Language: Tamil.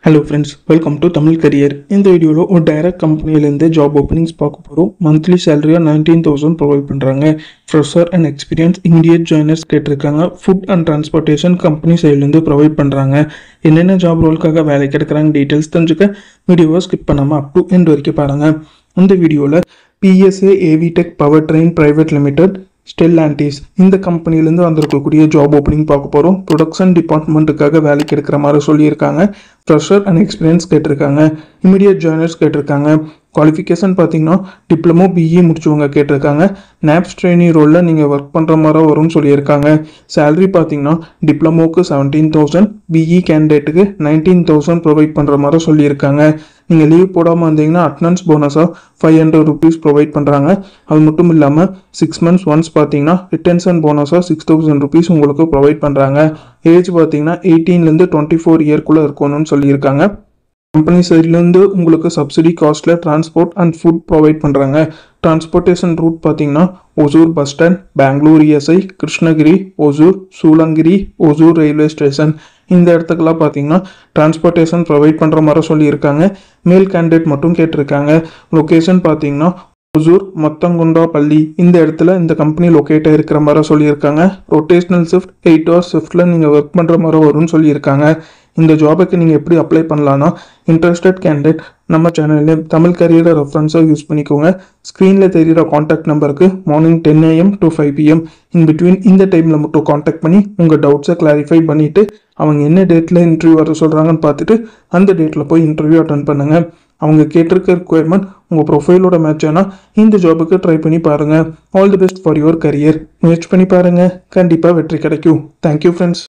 hello friends welcome to Tamil career இந்த வீடியோவில் ஒரு டைரக்ட் கம்பெனிலேருந்து ஜாப் ஓப்பனிங்ஸ் பார்க்க போகிறோம் மந்த்லி சேலரியாக நைன்டீன் தௌசண்ட் ப்ரொவைட் பண்ணுறாங்க fresher and experience Indian joiners கேட்டிருக்காங்க ஃபுட் அண்ட் டிரான்ஸ்போர்ட்டேஷன் கம்பெனி சைட்லேருந்து ப்ரொவைட் பண்ணுறாங்க என்னென்ன ஜாப் ரோலுக்காக வேலைக்கு எடுக்கிறாங்க டீட்டெயில்ஸ் தெரிஞ்சுக்க வீடியோவை ஸ்கிப் பண்ணாமல் அப் டு எண்ட் வரைக்கும் பாருங்கள் இந்த வீடியோவில் PSA AVTEC power train private limited Stellantis இந்த கம்பெனிலேருந்து வந்திருக்கக்கூடிய ஜாப் ஓப்பனிங் பார்க்க போகிறோம் ப்ரொடக்ஷன் டிபார்ட்மெண்ட்டுக்காக வேலைக்கு எடுக்கிற மாதிரி சொல்லியிருக்காங்க ஃப்ரெஷர் அண்ட் எக்ஸ்பீரியன்ஸ் கேட்டிருக்காங்க இமீடியட் ஜாயினர்ஸ் கேட்டிருக்காங்க குவாலிஃபிகேஷன் பார்த்தீங்கன்னா டிப்ளமோ பிஇ முடிச்சவங்க கேட்டிருக்காங்க நேப்ஸ் ட்ரெயினி ரோலில் நீங்கள் ஒர்க் பண்ணுற மாதிரி வரும்னு சொல்லியிருக்காங்க சேலரி பார்த்தீங்கன்னா டிப்ளமோக்கு செவன்டீன் தௌசண்ட் பிஇ கேண்டிடேட்டுக்கு நைன்டீன் தௌசண்ட் ப்ரொவைட் பண்ணுற மாதிரி சொல்லியிருக்காங்க நீங்கள் லீவ் போடாமல் வந்தீங்கன்னா அட்டனன்ஸ் போனஸாக ஃபைவ் ஹண்ட்ரட் ருபீஸ் ப்ரொவைட் பண்ணுறாங்க அது மட்டும் இல்லாமல் சிக்ஸ் மந்த்ஸ் ஒன்ஸ் பார்த்தீங்கன்னா ரிட்டன்ஷன் போனஸாக சிக்ஸ் தௌசண்ட் ருபீஸ் உங்களுக்கு ப்ரொவைட் பண்ணுறாங்க ஏஜ் பார்த்தீங்கன்னா எயிட்டீன்லேருந்து டுவெண்ட்டி ஃபோர் இயர்க்குள்ளே இருக்கணும்னு சொல்லியிருக்காங்க கம்பெனி சைட்லேருந்து உங்களுக்கு சப்சிடி காஸ்ட்டில் டிரான்ஸ்போர்ட் அண்ட் ஃபுட் ப்ரொவைட் பண்ணுறாங்க டிரான்ஸ்போர்ட்டேஷன் ரூட் பார்த்தீங்கன்னா Hosur bus stand Bangalore ESI Krishnagiri Hosur Shoolagiri Hosur railway station இந்த இடத்துக்கெல்லாம் பார்த்தீங்கன்னா டிரான்ஸ்போர்ட்டேஷன் ப்ரொவைட் பண்ணுற மாதிரி சொல்லியிருக்காங்க மேல் கேண்டிடேட் மட்டும் கேட்டிருக்காங்க லொக்கேஷன் பார்த்தீங்கன்னா ஒசூர் மொத்தங்குண்டா பள்ளி இந்த இடத்துல இந்த கம்பெனி லொக்கேட்டாக இருக்கிற மாதிரி சொல்லியிருக்காங்க ரொட்டேஷனல் ஷிஃப்ட் எயிட் ஹவர்ஸ் ஷிஃப்ட்டில் நீங்கள் ஒர்க் பண்ணுற மாதிரி வரும்னு சொல்லியிருக்காங்க இந்த ஜாபுக்கு நீங்கள் எப்படி அப்ளை பண்ணலான்னா இன்ட்ரெஸ்டட் கேண்டிடேட் நம்ம சேனல்ல தமிழ் கரியரை ரெஃபரன்ஸாக யூஸ் பண்ணிக்கோங்க ஸ்க்ரீனில் தெரிகிற காண்டாக்ட் நம்பருக்கு morning ten AM to five PM in between இந்த டைமில் மட்டும் காண்டாக்ட் பண்ணி உங்கள் டவுட்ஸை கிளாரிஃபை பண்ணிவிட்டு அவங்க என்ன டேட்டில் இன்டர்வியூ வர சொல்கிறாங்கன்னு பார்த்துட்டு அந்த டேட்டில் போய் இன்டர்வியூ அட்டன் பண்ணுங்கள் அவங்க கேட்டிருக்க ரிக்குவயர்மெண்ட் உங்கள் ப்ரொஃபைலோட மேட்ச் ஆனால் இந்த ஜாபுக்கு ட்ரை பண்ணி பாருங்கள் all the best for your career முயற்சி பண்ணி பாருங்கள் கண்டிப்பாக வெற்றி கிடைக்கும் தேங்க்யூ ஃப்ரெண்ட்ஸ்